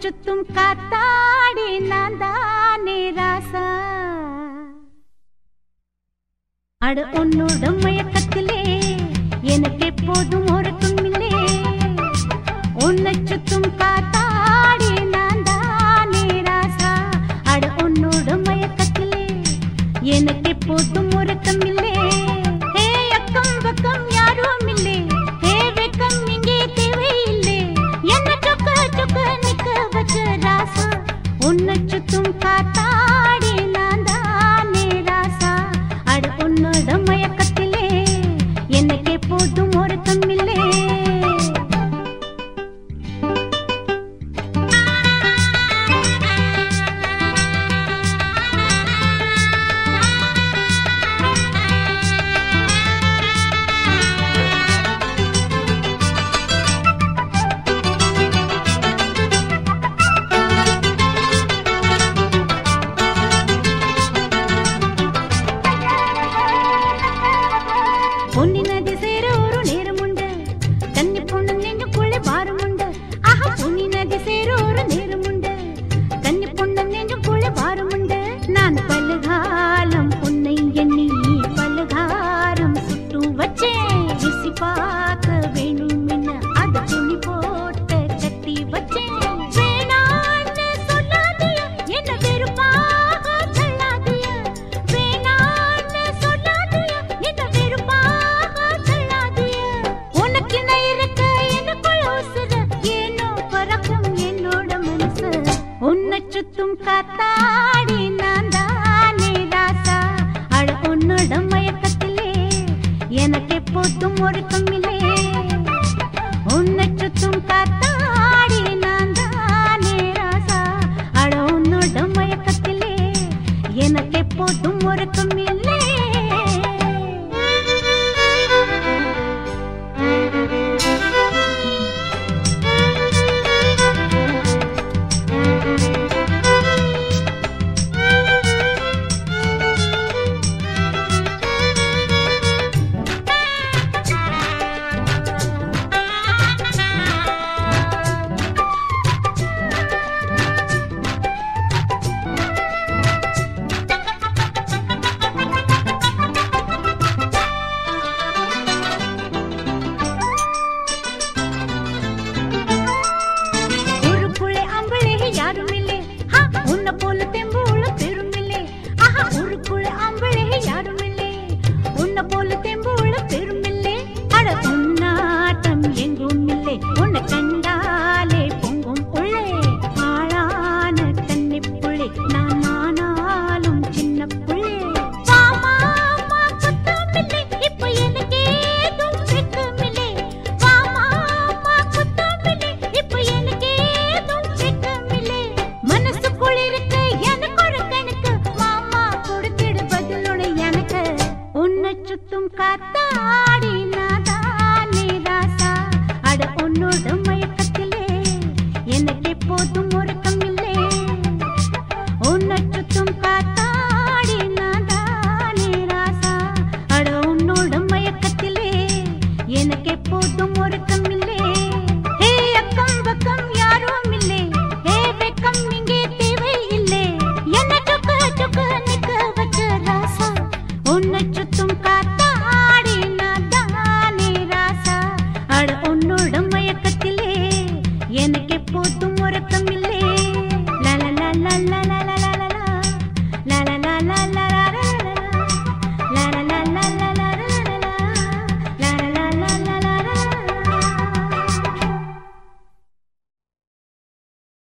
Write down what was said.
சுத்தும் காத்தாடி நான் தானே ராசா அட உன்னோட மயக்கத்திலே எனக்கு எப்போதும் உறக்கம் இல்லே உன்னை சுத்தும் காத்தாடி நான் தானே ராசா அட உன்னோட மயக்கத்திலே எனக்கு எப்போதும் உறக்கம் இல்லே ஹே அக்கம் பக்கம் யாரும் இல்லே ஹே வெக்கம் இங்கே தேவையில்லை என்ன சொக்க சொக்க நிக்க வச்ச ராசா உன்னை சுத்தும் காத்தாடி நான் தானே ராசா அட உன்னோட மயக்கத்திலே எனக்கு எப்போதும் உறக்கம் இல்லே பொன்னினதி சேர ஒரு நேரமுண்டு கன்னி பொண்ணு நெஞ்சுக்குள்ளே பாரமுண்டு ஆஹா பொன்னினதி சேர ஒரு நேரமுண்டு கன்னி பொண்ணு நெஞ்சுக்குள்ளே பாரமுண்டு நான் பல்காலம் பொன்னை எண்ணி பல்காரம் சுட்டு வச்சேன் ருசி பார்க்க வேணும் என்ன அது துணி போட்டு கட்டி வச்சேன் வேணான்னு சொல்லாதீங்க என்ன வெறுப்பாக தள்ளாதீங்க வேணான்னு சொல்லாதீங்க என்ன வெறுப்பாக தள்ளாதீங்க உனக்கு நான் இருக்க எனக்குள்ள உசுரு ஏனோ பறக்கும் என்னோட மனசு உன்னை சுத்தும் காத்தாடி நான் தானே ராசா அட உன்னோட மயக்கத்திலே எனக்கு எப்போதும் ஒடுக்கம் இல்லை உன்னை சுத்தும் காத்தாடி நான் தானே ராசா அட உன்னோட மயக்கத்திலே எனக்கு எப்போதும் ஒடுக்கம் இல்லை ஊருக்குள்ளே அம்பளே யாரும் இல்லை ஹா, உன்னை போல தெம்பு உள்ள பெரும் இல்லை ஆஹா ஊருக்குள்ளே அம்பளே யாரும் இல்லை உன்னை போல தெம்பு உள்ள பெரும் இல்லை அட உன்னாட்டம் எங்கும் இல்லை உன்னை கண்டாலே பொங்கும் உள்ளே ஆளான கன்னி புள்ளை நான் ஆனாலும் சின்ன புள்ளை வாமா, அம்மா, குத்தமில்லை. இப்ப எனக்கு ஏதும் வெட்கமில்லை. வாமா, அம்மா, குத்தமில்லை. இப்ப எனக்கு ஏதும் வெட்கமில்லை. மனசுக்குள் இருக்க எனக்கு ஒரு கணக்கு. மாமா, கொடுத்திடு பதில் உனை எனக்கு. உன்னை சுத்தும் காத்தாடி நான் தானே ராசா. அட உன்னோட மயக்கத்திலே எனக்கு எப்போதும் உறக்கம் இல்லை உன்னை சுத்தும் காத்தாடி நான் தானே ராசா அட உன்னோட மயக்கத்திலே எனக்கு எப்போதும் உறக்கம் இல்லை ஹே அக்கம் பக்கம் யாரும் இல்லை ஹே வெக்கம் இங்கே தேவை இல்லை என்ன சொக்க சொக்க நிக்க வச்ச ராசா உன்னை சுத்தும் காத்தாடி நான் தானே ராசா அட உன்னோட மயக்கத்திலே எனக்கு எப்போதும் உறக்கம் இல்லை